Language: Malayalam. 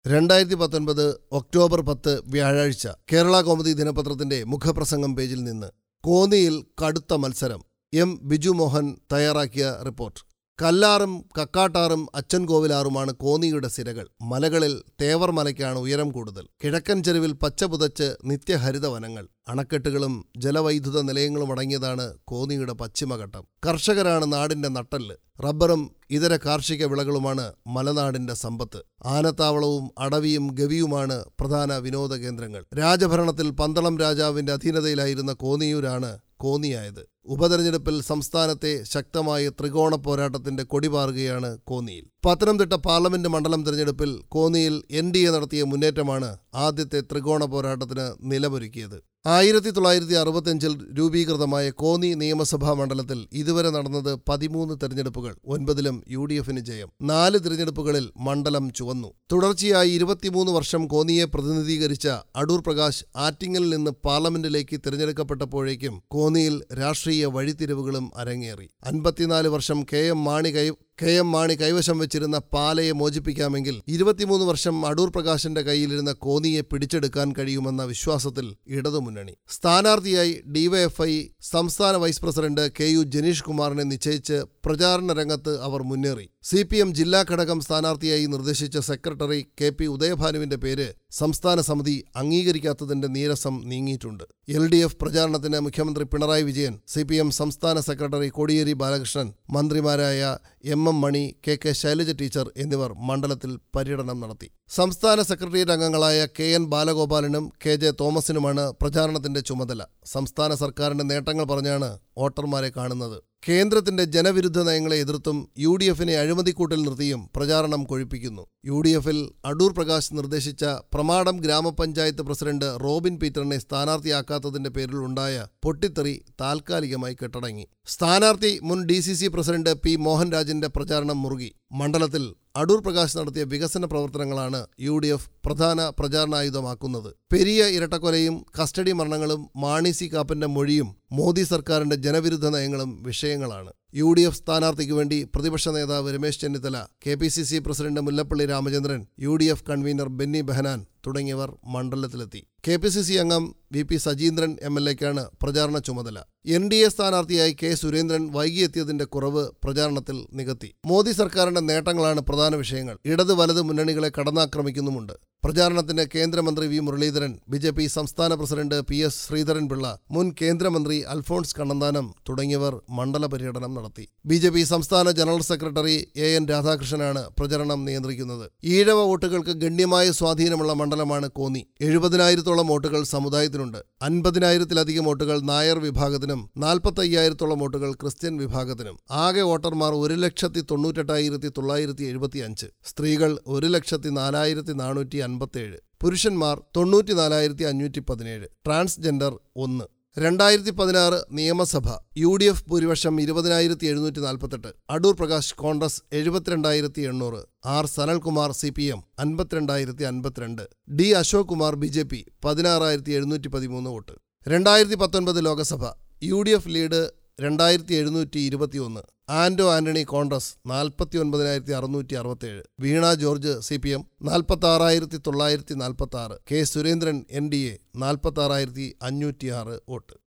രണ്ടായിരത്തി പത്തൊൻപത് ഒക്ടോബർ പത്ത് വ്യാഴാഴ്ച കേരള കൗമുദി ദിനപത്രത്തിന്റെ മുഖപ്രസംഗം പേജിൽ നിന്ന് കോന്നിയിൽ കടുത്ത മത്സരം എം ബിജു മോഹൻ തയ്യാറാക്കിയ റിപ്പോർട്ട് കല്ലാറും കക്കാട്ടാറും അച്ചൻകോവിലാറുമാണ് കോന്നിയുടെ സിരകൾ മലകളിൽ തേവർ മലയ്ക്കാണ് ഉയരം കൂടുതൽ കിഴക്കൻ ചെരുവിൽ പച്ച പുതച്ച് നിത്യഹരിത വനങ്ങൾ അണക്കെട്ടുകളും ജലവൈദ്യുത നിലയങ്ങളും അടങ്ങിയതാണ് കോന്നിയുടെ പശ്ചിമഘട്ടം കർഷകരാണ് നാടിന്റെ നട്ടെല്ല് റബ്ബറും ഇതര കാർഷിക വിളകളുമാണ് മലനാടിന്റെ സമ്പത്ത് ആനത്താവളവും അടവിയും ഗവിയുമാണ് പ്രധാന വിനോദ കേന്ദ്രങ്ങൾ രാജഭരണത്തിൽ പന്തളം രാജാവിന്റെ അധീനതയിലായിരുന്ന കോന്നിയൂരാണ് കോന്നിയായത് ഉപതെരഞ്ഞെടുപ്പിൽ സംസ്ഥാനത്തെ ശക്തമായ ത്രികോണ പോരാട്ടത്തിന്റെ കൊടിപാറുകയാണ് കോന്നിയിൽ പത്തനംതിട്ട പാർലമെന്റ് മണ്ഡലം തെരഞ്ഞെടുപ്പിൽ കോന്നിയിൽ എൻ ഡി എ നടത്തിയ മുന്നേറ്റമാണ് ആദ്യത്തെ ത്രികോണ പോരാട്ടത്തിന് നിലമൊരുക്കിയത് ആയിരത്തി തൊള്ളായിരത്തി അറുപത്തിയഞ്ചിൽ രൂപീകൃതമായ കോന്നി നിയമസഭാ മണ്ഡലത്തിൽ ഇതുവരെ നടന്നത് പതിമൂന്ന് തെരഞ്ഞെടുപ്പുകൾ ഒൻപതിലും യു ഡി എഫിന് ജയം നാല് തിരഞ്ഞെടുപ്പുകളിൽ മണ്ഡലം ചുവന്നു തുടർച്ചയായി ഇരുപത്തിമൂന്ന് വർഷം കോന്നിയെ പ്രതിനിധീകരിച്ച അടൂർ പ്രകാശ് ആറ്റിങ്ങലിൽ നിന്ന് പാർലമെന്റിലേക്ക് തിരഞ്ഞെടുക്കപ്പെട്ടപ്പോഴേക്കും കോന്നിയിൽ രാഷ്ട്രീയ വഴിത്തിരിവുകളും അരങ്ങേറി അൻപത്തിനാല് വർഷം കെ എം മാണി കൈ കെ എം മാണി കൈവശം വെച്ചിരുന്ന പാലയെ മോചിപ്പിക്കാമെങ്കിൽ ഇരുപത്തിമൂന്ന് വർഷം അടൂർ പ്രകാശിന്റെ കയ്യിലിരുന്ന കോന്നിയെ പിടിച്ചെടുക്കാൻ കഴിയുമെന്ന വിശ്വാസത്തിൽ ഇടതുമുന്നണി സ്ഥാനാർത്ഥിയായി ഡിവൈഎഫ്ഐ സംസ്ഥാന vice president K U Janeesh കുമാറിനെ നിശ്ചയിച്ച് പ്രചാരണ രംഗത്ത് അവർ മുന്നേറി സി പി എം ജില്ലാ ഘടകം സ്ഥാനാർത്ഥിയായി നിർദ്ദേശിച്ച സെക്രട്ടറി കെ പി ഉദയഭാനുവിന്റെ പേര് സംസ്ഥാന സമിതി അംഗീകരിക്കാത്തതിന്റെ നീരസം നീങ്ങിയിട്ടുണ്ട് എൽ ഡി എഫ് പ്രചാരണത്തിന് മുഖ്യമന്ത്രി Pinarayi Vijayan C P M സംസ്ഥാന സെക്രട്ടറി കോടിയേരി ബാലകൃഷ്ണൻ മന്ത്രിമാരായ M M Mani K K Shailaja teacher എന്നിവർ മണ്ഡലത്തിൽ പര്യടനം നടത്തി സംസ്ഥാന സെക്രട്ടേറിയറ്റ് അംഗങ്ങളായ കെ എൻ ബാലഗോപാലനും കെ ജെ തോമസിനുമാണ് പ്രചാരണത്തിന്റെ ചുമതല സംസ്ഥാന സർക്കാരിന്റെ നേട്ടങ്ങൾ പറഞ്ഞാണ് വോട്ടർമാരെ കാണുന്നത് കേന്ദ്രത്തിന്റെ ജനവിരുദ്ധ നയങ്ങളെ എതിർത്തും യു ഡി എഫിനെ അഴിമതിക്കൂട്ടിൽ നിർത്തിയും പ്രചാരണം കൊഴിപ്പിക്കുന്നു യു ഡി എഫിൽ അടൂർ പ്രകാശ് നിർദ്ദേശിച്ച പ്രമാടം ഗ്രാമപഞ്ചായത്ത് പ്രസിഡന്റ് റോബിൻ പീറ്ററിനെ സ്ഥാനാർത്ഥിയാക്കാത്തതിന്റെ പേരിൽ ഉണ്ടായ പൊട്ടിത്തെറി താൽക്കാലികമായി കെട്ടടങ്ങി സ്ഥാനാർത്ഥി മുൻ D C C president P മോഹൻരാജിന്റെ പ്രചാരണം മുറുകി മണ്ഡലത്തിൽ അടൂർ പ്രകാശ് നടത്തിയ വികസന പ്രവർത്തനങ്ങളാണ് യു ഡി എഫ് പ്രധാന പ്രചാരണായുധമാക്കുന്നത് പെരിയ ഇരട്ടക്കൊലയും കസ്റ്റഡി മരണങ്ങളും മാണി സി കാപ്പന്റെ മൊഴിയും മോദി സർക്കാരിന്റെ ജനവിരുദ്ധ നയങ്ങളും വിഷയങ്ങളാണ് യു ഡി എഫ് സ്ഥാനാർത്ഥിക്ക് വേണ്ടി പ്രതിപക്ഷ നേതാവ് Ramesh Chennithala K P C C president Mullappally Ramachandran U D F convener Benny Behanan തുടങ്ങിയവർ മണ്ഡലത്തിലെത്തി കെ പി സി സി അംഗം V P Sajeendran M L എക്കാണ് പ്രചാരണ ചുമതല എൻ ഡി എ സ്ഥാനാർത്ഥിയായി കെ സുരേന്ദ്രൻ വൈകിയെത്തിയതിന്റെ കുറവ് പ്രചാരണത്തിൽ നികത്തി മോദി സർക്കാരിന്റെ നേട്ടങ്ങളാണ് പ്രധാന വിഷയങ്ങൾ ഇടത് വലത് മുന്നണികളെ കടന്നാക്രമിക്കുന്നുമുണ്ട് പ്രചാരണത്തിന് കേന്ദ്രമന്ത്രി V Muraleedharan B J P സംസ്ഥാന പ്രസിഡന്റ് പി എസ് ശ്രീധരൻപിള്ള മുൻ കേന്ദ്രമന്ത്രി അൽഫോൺസ് കണ്ണന്താനം തുടങ്ങിയവർ മണ്ഡല പര്യടനം നടത്തി ബി ജെ പി സംസ്ഥാന ജനറൽ സെക്രട്ടറി എ എൻ രാധാകൃഷ്ണനാണ് പ്രചരണം നിയന്ത്രിക്കുന്നത് ഈഴവ വോട്ടുകൾക്ക് ഗണ്യമായ സ്വാധീനമുള്ള മണ്ഡലമാണ് കോന്നി എഴുപതിനായിരത്തോളം വോട്ടുകൾ സമുദായത്തിനുണ്ട് അൻപതിനായിരത്തിലധികം വോട്ടുകൾ നായർ വിഭാഗത്തിനും നാൽപ്പത്തയ്യായിരത്തോളം വോട്ടുകൾ ക്രിസ്ത്യൻ വിഭാഗത്തിനും ആകെ വോട്ടർമാർ ഒരു ലക്ഷത്തി തൊണ്ണൂറ്റെട്ടായിരത്തി തൊള്ളായിരത്തി എഴുപത്തി അഞ്ച് സ്ത്രീകൾ ഒരു ലക്ഷത്തി നാലായിരത്തി നാനൂറ്റി അൻപത്തേഴ് പുരുഷന്മാർ തൊണ്ണൂറ്റി നാലായിരത്തി അഞ്ഞൂറ്റി പതിനേഴ് ട്രാൻസ്ജെൻഡർ ഒന്ന് രണ്ടായിരത്തി പതിനാറ് നിയമസഭ യു ഡി എഫ് ഭൂരിപക്ഷം ഇരുപതിനായിരത്തി എഴുന്നൂറ്റി നാൽപ്പത്തെട്ട് അടൂർ പ്രകാശ് കോൺഗ്രസ് എഴുപത്തിരണ്ടായിരത്തി എണ്ണൂറ് R Sanalkumar C P M അൻപത്തിരണ്ടായിരത്തി അൻപത്തിരണ്ട് D Ashok Kumar B J P പതിനാറായിരത്തി എഴുന്നൂറ്റി പതിമൂന്ന് വോട്ട് രണ്ടായിരത്തി പത്തൊൻപത് Lok Sabha U D F lead രണ്ടായിരത്തി എഴുന്നൂറ്റി ഇരുപത്തിയൊന്ന് ആന്റോ ആന്റണി കോൺഗ്രസ് നാൽപ്പത്തി ഒൻപതിനായിരത്തി അറുന്നൂറ്റി അറുപത്തേഴ് Veena George C P M നാൽപ്പത്തി ആറായിരത്തി തൊള്ളായിരത്തി നാൽപ്പത്തി ആറ് K Surendran N D A നാൽപ്പത്തി ആറായിരത്തി അഞ്ഞൂറ്റി ആറ് വോട്ട്